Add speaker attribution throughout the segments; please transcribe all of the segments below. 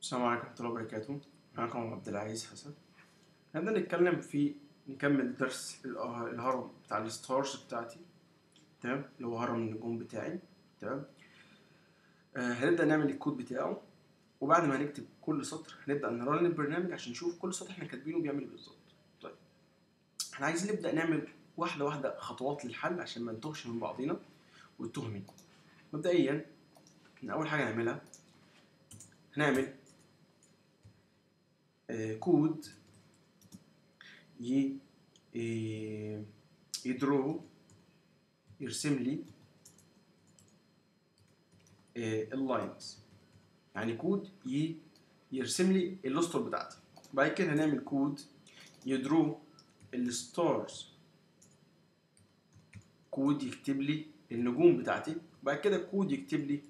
Speaker 1: السلام عليكم ورحمة الله وبركاته معكم عبد العزيز حسن هنبدأ نتكلم في نكمل درس الأه- الهرم بتاع الستارز بتاعتي تمام اللي هو هرم النجوم بتاعي تمام آه هنبدأ نعمل الكود بتاعه وبعد ما هنكتب كل سطر هنبدأ نرن البرنامج عشان نشوف كل سطر احنا كاتبينه بيعمل ايه بالظبط طيب احنا عايزين نبدأ نعمل واحدة واحدة خطوات للحل عشان ما نتوهش من بعضينا وتتوه منكم مبدئيا إن أول حاجة نعملها هنعمل آه، كود ي آه، يدرو يرسم لي اللاينز يعني كود ي يرسم لي الاسطر بتاعتي بعد كده هنعمل كود يدرو الستارز كود يكتب لي النجوم بتاعتي بعد كده كود يكتب لي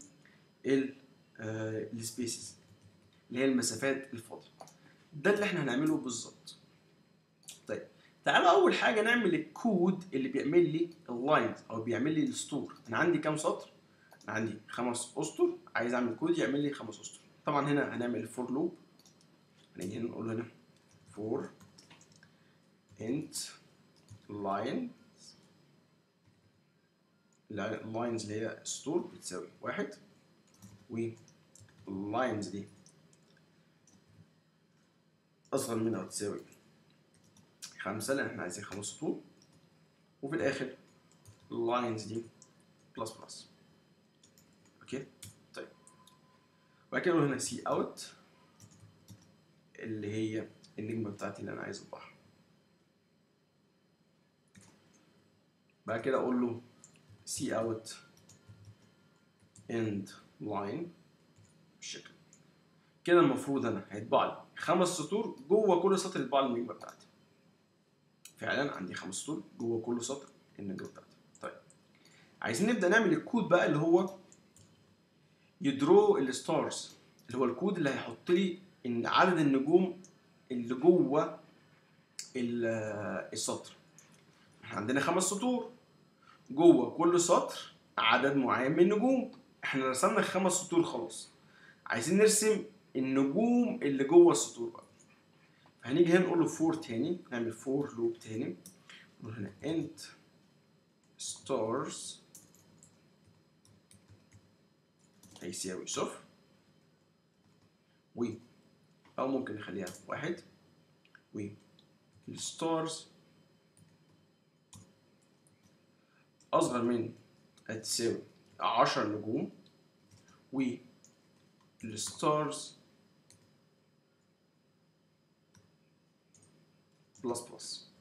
Speaker 1: السبيسز اللي هي المسافات الفاضيه ده اللي احنا هنعمله بالظبط طيب تعالوا اول حاجه نعمل الكود اللي بيعمل لي اللاينز او بيعمل لي السطور انا عندي كام سطر انا عندي خمس اسطر عايز اعمل كود يعمل لي خمس اسطر طبعا هنا هنعمل الفور لوب هنيجي هنا نقول هنا فور انت لاين اللاينز اللي هي السطور بتساوي واحد واللاينز دي أصغر منها أو تساوي خمسة لأن احنا عايزين خمس سطور وفي الآخر اللاينز دي بلس بلس أوكي طيب وبعد كده نقول هنا سي أوت اللي هي النجمة بتاعتي اللي أنا عايز أطبعها بعد كده أقول له سي أوت end line بالشكل كده المفروض انا هيطبع لي خمس سطور جوه كل سطر يطبع لي النجمه بتاعتي فعلا عندي خمس سطور جوه كل سطر النجمه بتاعتي طيب عايزين نبدا نعمل الكود بقى اللي هو يدرو الستارز اللي هو الكود اللي هيحط لي ان عدد النجوم اللي جوه ال- السطر احنا عندنا خمس سطور جوه كل سطر عدد معين من النجوم احنا رسمنا خمس سطور خلاص عايزين نرسم النجوم اللي جوه السطور بقى هنيجي هنا نقول له فور تاني نعمل فور لوب تاني نقول هنا انت ستارز هيساوي صفر و او ممكن نخليها واحد و الستارز اصغر من هتساوي عشر نجوم و الستارز بلس بلس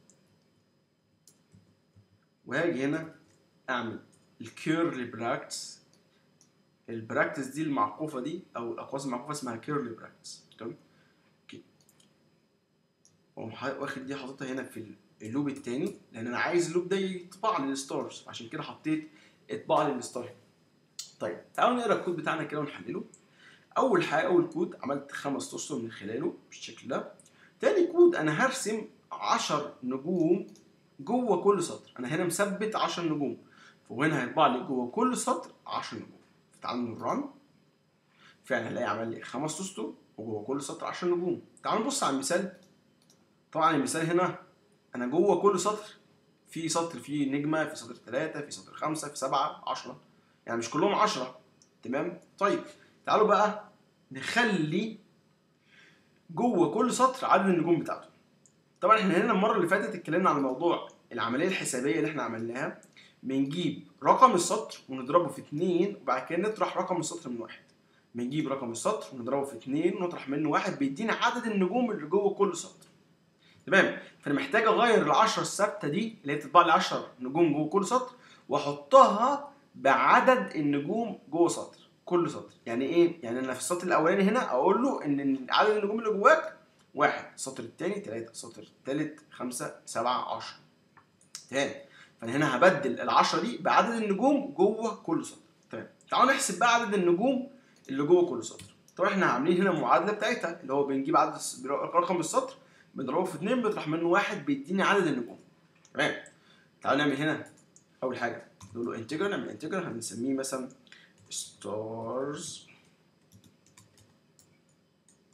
Speaker 1: وهاجي هنا اعمل الكيرلي براكتس البراكتس دي المعقوفه دي او الاقواس المعقوفه اسمها كيرلي براكتس تمام اوكي واقوم ح- واخد دي حاططها هنا في اللوب التاني لان انا عايز اللوب ده يطبع لي الستارز عشان كده حطيت اطبع لي الستار هنا. طيب تعالوا نقرا الكود بتاعنا كده ونحلله اول حاجه اول كود عملت خمس اسطر من خلاله بالشكل ده تاني كود انا هرسم 10 نجوم جوه كل سطر انا هنا مثبت 10 نجوم فهنا هيطبع لي جوه كل سطر 10 نجوم تعالوا نرن فعلا هلاقي عمل لي خمس اسطر وجوه كل سطر 10 نجوم تعالوا نبص على المثال طبعا المثال هنا انا جوه كل سطر في سطر فيه نجمه في سطر ثلاثه في سطر خمسه في سبعه 10 يعني مش كلهم 10 تمام طيب تعالوا بقى نخلي جوه كل سطر عدد النجوم بتاعته طبعا احنا هنا المره اللي فاتت اتكلمنا عن موضوع العمليه الحسابيه اللي احنا عملناها بنجيب رقم السطر ونضربه في اتنين وبعد كده نطرح رقم السطر من واحد بنجيب رقم السطر ونضربه في اتنين ونطرح منه واحد بيدينا عدد النجوم اللي جوه كل سطر تمام فانا محتاج اغير العشرة الثابته دي اللي هي تطبع لي 10 نجوم جوه كل سطر واحطها بعدد النجوم جوه سطر كل سطر يعني ايه يعني انا في السطر الاولاني هنا اقول له ان عدد النجوم اللي جواك واحد السطر الثاني ثلاثة السطر الثالث خمسة سبعة عشرة تمام فانا هنا هبدل العشرة دي بعدد النجوم جوه كل سطر تمام تعالوا نحسب بقى عدد النجوم اللي جوه كل سطر طبعا احنا عاملين هنا المعادله بتاعتها اللي هو بنجيب عدد الس- رقم السطر بنضربه في اتنين بيطرح منه واحد بيديني عدد النجوم تمام تعالوا نعمل هنا اول حاجه نقول له انتجر نعمل انتجر هنسميه مثلا stars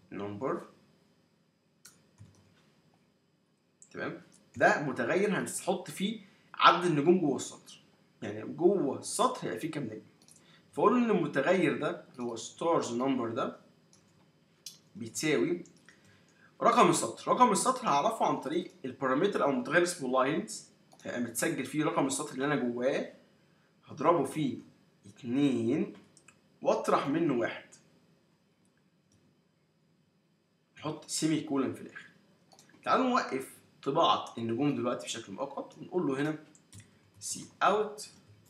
Speaker 1: نمبر تمام ده متغير هنحط فيه عدد النجوم جوه السطر يعني جوه السطر هيبقى فيه كام نجم فقول ان المتغير ده اللي هو ستارز نمبر ده بتساوي رقم السطر رقم السطر هعرفه عن طريق البارامتر او متغير اسمه لاينز هيبقى متسجل فيه رقم السطر اللي انا جواه هضربه في اتنين واطرح منه واحد نحط سيمي كولن في الاخر تعالوا نوقف طباعة النجوم دلوقتي بشكل مؤقت ونقول له هنا سي اوت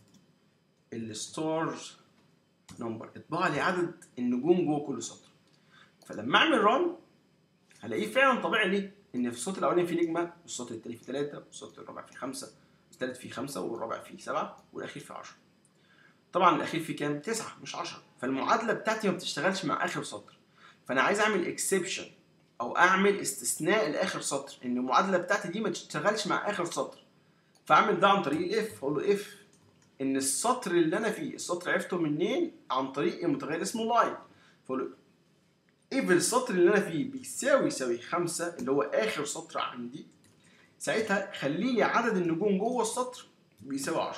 Speaker 1: الستارز نمبر اطبع لي عدد النجوم جوه كل سطر فلما اعمل ران هلاقيه فعلا طبيعي ليه؟ ان في السطر الاولاني فيه نجمه والسطر الثاني فيه ثلاثه والسطر الرابع فيه خمسه الثالث فيه خمسه والرابع فيه سبعه والاخير فيه 10 طبعا الاخير فيه كام؟ تسعه مش 10 فالمعادله بتاعتي ما بتشتغلش مع اخر سطر فانا عايز اعمل اكسبشن او اعمل استثناء لاخر سطر ان المعادله بتاعتي دي ما تشتغلش مع اخر سطر فاعمل ده عن طريق الاف اقول له اف ان السطر اللي انا فيه السطر عرفته منين عن طريق متغير اسمه لاين فاقول له اف السطر اللي انا فيه بيساوي يساوي خمسة اللي هو اخر سطر عندي ساعتها خلي لي عدد النجوم جوه السطر بيساوي 10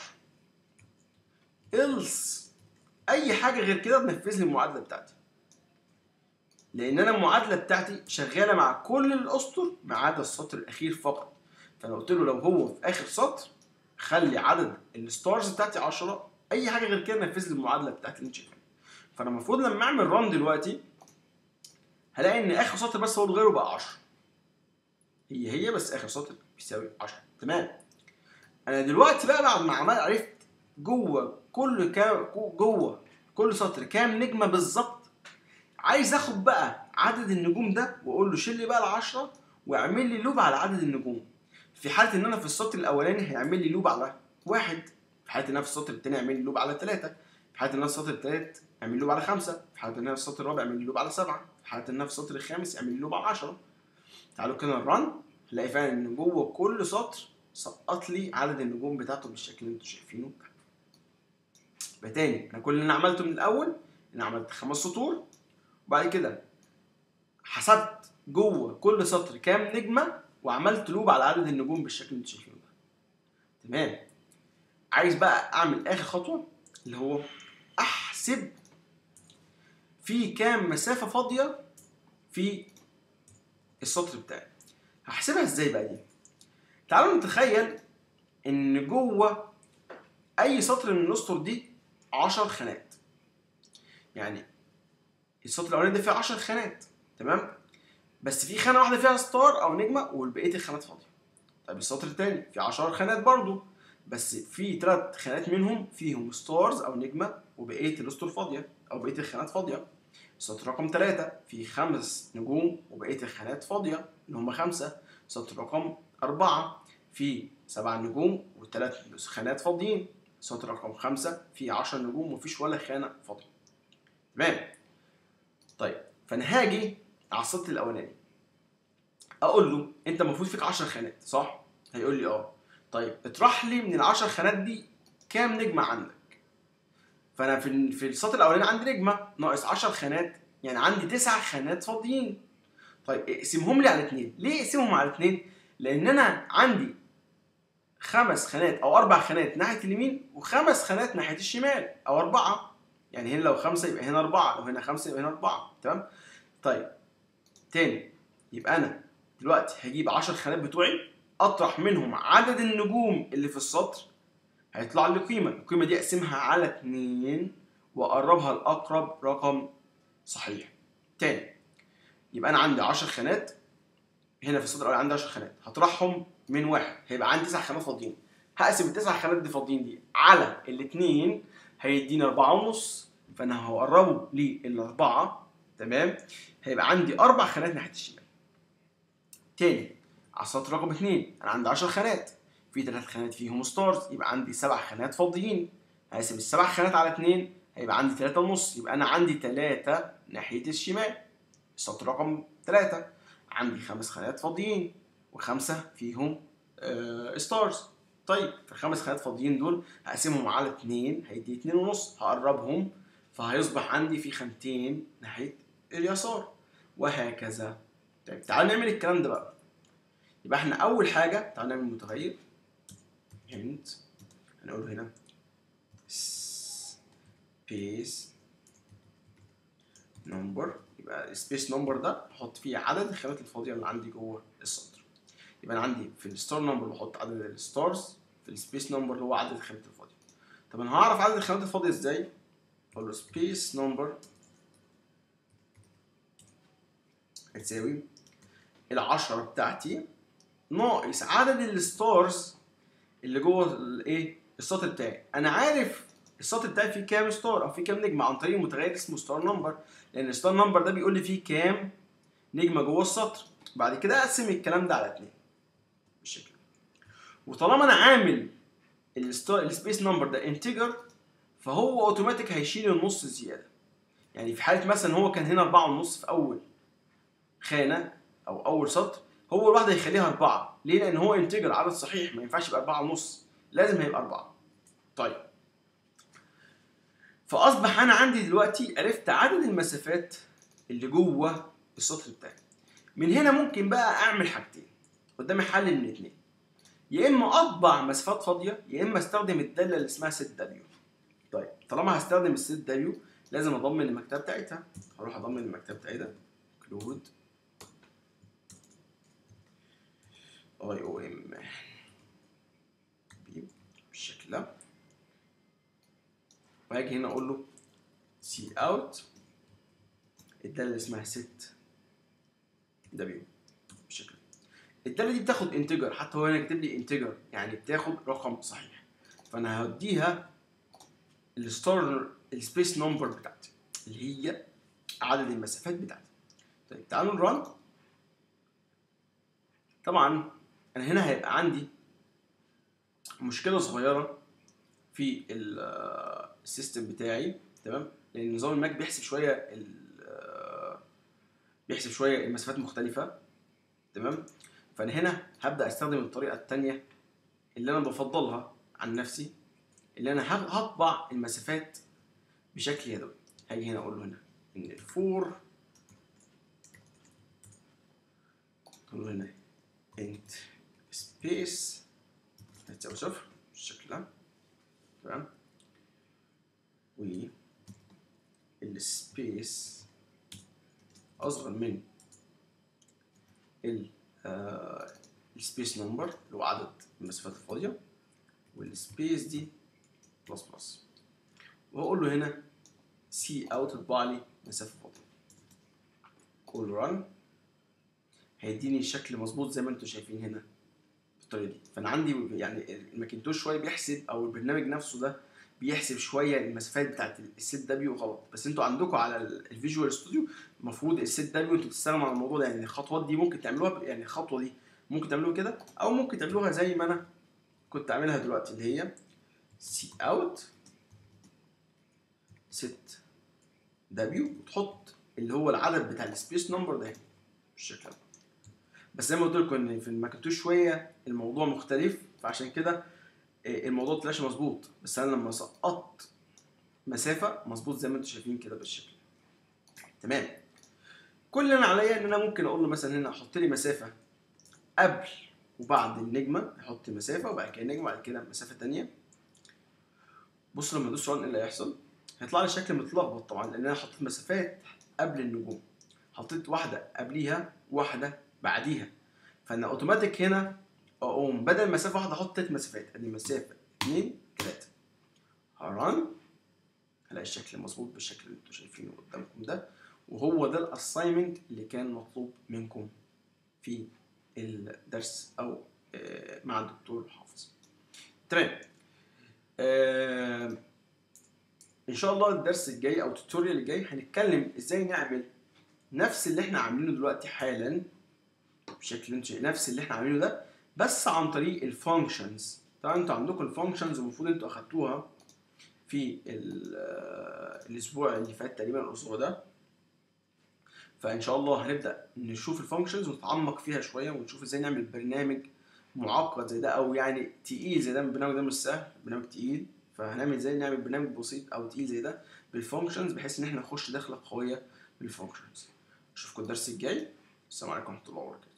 Speaker 1: else اي حاجه غير كده تنفذ لي المعادله بتاعتي لان انا المعادله بتاعتي شغاله مع كل الاسطر ما عدا السطر الاخير فقط فانا قلت له لو هو في اخر سطر خلي عدد الستارز بتاعتي 10 اي حاجه غير كده نفذ لي المعادله بتاعتي اللي انت شايفها فانا المفروض لما اعمل ران دلوقتي هلاقي ان اخر سطر بس هو اللي غيره بقى 10 هي هي بس اخر سطر بيساوي 10 تمام انا دلوقتي بقى بعد ما عمال عرفت جوه كل كام جوه كل سطر كام نجمه بالظبط عايز اخد بقى عدد النجوم ده واقول له شيل لي بقى ال 10 واعمل لي لوب على عدد النجوم في حاله ان انا في السطر الاولاني هيعمل لي لوب على واحد في حاله ان انا في السطر الثاني هيعمل لي لوب على ثلاثه في حاله ان انا في السطر الثالث يعمل لي لوب على خمسه في حاله ان انا في السطر الرابع يعمل لي لوب على سبعه في حاله ان انا في السطر الخامس يعمل لي لوب على 10 تعالوا كده نرن هنلاقي فعلا ان جوه كل سطر سقط لي عدد النجوم بتاعته بالشكل اللي انتوا شايفينه يبقى تاني انا كل اللي انا عملته من الاول ان عملت خمس سطور وبعد كده حسبت جوه كل سطر كام نجمه وعملت لوب على عدد النجوم بالشكل اللي انتوا شايفينه ده تمام عايز بقى اعمل اخر خطوه اللي هو احسب في كام مسافه فاضيه في السطر بتاعي هحسبها ازاي بقى دي تعالوا نتخيل ان جوه اي سطر من الاسطر دي 10 خانات يعني السطر الاولاني ده فيه 10 خانات تمام بس في خانه واحده فيها ستار او نجمه وبقيه الخانات فاضيه طيب السطر الثاني فيه 10 خانات برضو بس في ثلاث خانات منهم فيهم ستارز او نجمه وبقيه الاسطر فاضيه او بقيه الخانات فاضيه سطر رقم ثلاثة فيه خمس نجوم وبقية الخانات فاضية اللي هم خمسة سطر رقم أربعة فيه سبع نجوم وثلاث خانات فاضيين سطر رقم خمسة فيه عشر نجوم ومفيش ولا خانة فاضية تمام طيب فأنا هاجي على السطر الأولاني أقول له أنت المفروض فيك 10 خانات صح؟ هيقول لي أه طيب اطرح لي من ال 10 خانات دي كام نجمة عندك؟ فانا في في السطر الاولاني عندي نجمه ناقص 10 خانات يعني عندي 9 خانات فاضيين طيب اقسمهم لي على اثنين ليه اقسمهم على اثنين لان انا عندي خمس خانات او اربع خانات ناحيه اليمين وخمس خانات ناحيه الشمال او اربعه يعني هنا لو خمسه يبقى هنا اربعه لو هنا خمسه يبقى هنا اربعه تمام طيب تاني يبقى انا دلوقتي هجيب 10 خانات بتوعي اطرح منهم عدد النجوم اللي في السطر هيطلع لي قيمة القيمة دي أقسمها على اتنين وأقربها لأقرب رقم صحيح تاني يبقى أنا عندي 10 خانات هنا في السطر الأول عندي 10 خانات هطرحهم من واحد هيبقى عندي 9 خانات فاضيين هقسم التسع خانات دي فاضيين دي على الاتنين هيديني أربعة ونص فأنا هقربه للأربعة تمام هيبقى عندي أربع خانات ناحية الشمال تاني على السطر رقم اتنين أنا عندي 10 خانات في ثلاث خانات فيهم ستارز يبقى عندي سبع خانات فاضيين هقسم السبع خانات على اتنين هيبقى عندي تلاتة ونص يبقى أنا عندي تلاتة ناحية الشمال السطر رقم تلاتة عندي خمس خانات فاضيين وخمسة فيهم آه ستارز طيب في الخمس خانات فاضيين دول هقسمهم على اتنين هيدي اتنين ونص هقربهم فهيصبح عندي في خانتين ناحية اليسار وهكذا طيب تعال نعمل الكلام ده بقى يبقى احنا اول حاجه تعال نعمل متغير hint هنقول هنا space number يبقى السبيس نمبر ده بحط فيه عدد الخانات الفاضيه اللي عندي جوه السطر يبقى انا عندي في الستار نمبر بحط عدد الستارز في السبيس نمبر اللي هو عدد الخانات الفاضيه طب انا هعرف عدد الخانات الفاضيه ازاي اقول له سبيس نمبر هتساوي العشرة بتاعتي ناقص عدد الستارز اللي جوه الايه السطر بتاعي انا عارف السطر بتاعي فيه كام ستار او فيه كام نجمه عن طريق متغير اسمه ستار نمبر لان الستار نمبر ده بيقول لي فيه كام نجمه جوه السطر بعد كده اقسم الكلام ده على اتنين بالشكل وطالما انا عامل الستار السبيس نمبر ده انتجر فهو اوتوماتيك هيشيل النص زياده يعني في حاله مثلا هو كان هنا أربعة ونص في اول خانه او اول سطر هو الواحده هيخليها أربعة ليه لان هو انتجر عدد صحيح ما ينفعش يبقى أربعة ونص لازم هيبقى أربعة طيب فاصبح انا عندي دلوقتي عرفت عدد المسافات اللي جوه السطر بتاعي من هنا ممكن بقى اعمل حاجتين قدامي حل من اتنين يا اما اطبع مسافات فاضيه يا اما استخدم الداله اللي اسمها ست دبليو طيب طالما هستخدم الست دبليو لازم اضمن المكتبه بتاعتها هروح اضمن المكتبه بتاعتها كلود اي او ام بالشكل ده وهاجي هنا اقول له سي اوت الداله اللي اسمها ست دبليو بالشكل ده الداله دي بتاخد انتجر حتى هو هنا كاتب لي انتجر يعني بتاخد رقم صحيح فانا هديها الستار السبيس نمبر بتاعتي اللي هي عدد المسافات بتاعتي طيب تعالوا نرن طبعا انا هنا هيبقى عندي مشكله صغيره في السيستم بتاعي تمام لان نظام الماك بيحسب شويه ال- بيحسب شويه المسافات مختلفه تمام فانا هنا هبدا استخدم الطريقه الثانيه اللي انا بفضلها عن نفسي اللي انا هب- هطبع المسافات بشكل يدوي هاجي هنا اقول له هنا ان الفور اقول له هنا انت سبيس هتساوي صفر بالشكل ده تمام و السبيس اصغر من ال السبيس نمبر اللي هو عدد المسافات الفاضيه والسبيس دي بلس بلس واقول له هنا سي اوت اطبع لي مسافه فاضيه كول ران هيديني الشكل مظبوط زي ما انتم شايفين هنا بالطريقه دي فانا عندي يعني الماكنتوش شويه بيحسب او البرنامج نفسه ده بيحسب شويه المسافات بتاعت الست دبليو غلط بس انتوا عندكم على الفيجوال ستوديو المفروض الست دبليو انتوا بتستخدموا على الموضوع ده يعني الخطوات دي ممكن تعملوها ب- يعني الخطوه دي ممكن تعملوها كده او ممكن تعملوها زي ما انا كنت عاملها دلوقتي اللي هي سي اوت ست دبليو وتحط اللي هو العدد بتاع السبيس نمبر ده بالشكل ده بس زي ما قلت لكم ان في الماكنتوش شويه الموضوع مختلف فعشان كده آه، الموضوع طلعش مظبوط بس انا لما سقطت مسافه مظبوط زي ما انتم شايفين كده بالشكل تمام كل اللي انا عليا ان انا ممكن اقول له مثلا هنا احط لي مسافه قبل وبعد النجمه احط مسافه وبعد كده نجمه وبعد كده مسافه تانية بص لما ادوس ران ايه اللي هيحصل هيطلع لي شكل متلخبط طبعا لان انا حطيت مسافات قبل النجوم حطيت واحده قبليها واحده بعديها فانا اوتوماتيك هنا اقوم بدل مسافه واحده احط تلات مسافات ادي مسافه اتنين تلاته هران هلاقي الشكل مظبوط بالشكل اللي انتوا شايفينه قدامكم ده وهو ده الاساينمنت اللي كان مطلوب منكم في الدرس او آه، مع الدكتور حافظ تمام آه، ان شاء الله الدرس الجاي او التوتوريال الجاي هنتكلم ازاي نعمل نفس اللي احنا عاملينه دلوقتي حالا بشكل انت نفس اللي احنا عاملينه ده بس عن طريق الفانكشنز طبعا انتوا عندكم الفانكشنز المفروض انتوا اخدتوها في ال- آه، الاسبوع اللي فات تقريبا الاسبوع ده فان شاء الله هنبدا نشوف الفانكشنز ونتعمق فيها شويه ونشوف ازاي نعمل برنامج معقد زي ده او يعني تقيل زي ده البرنامج ده مش سهل برنامج تقيل فهنعمل ازاي نعمل برنامج بسيط او تقيل زي ده بالفانكشنز بحيث ان احنا نخش دخله قويه بالفانكشنز اشوفكم الدرس الجاي السلام عليكم ورحمه الله وبركاته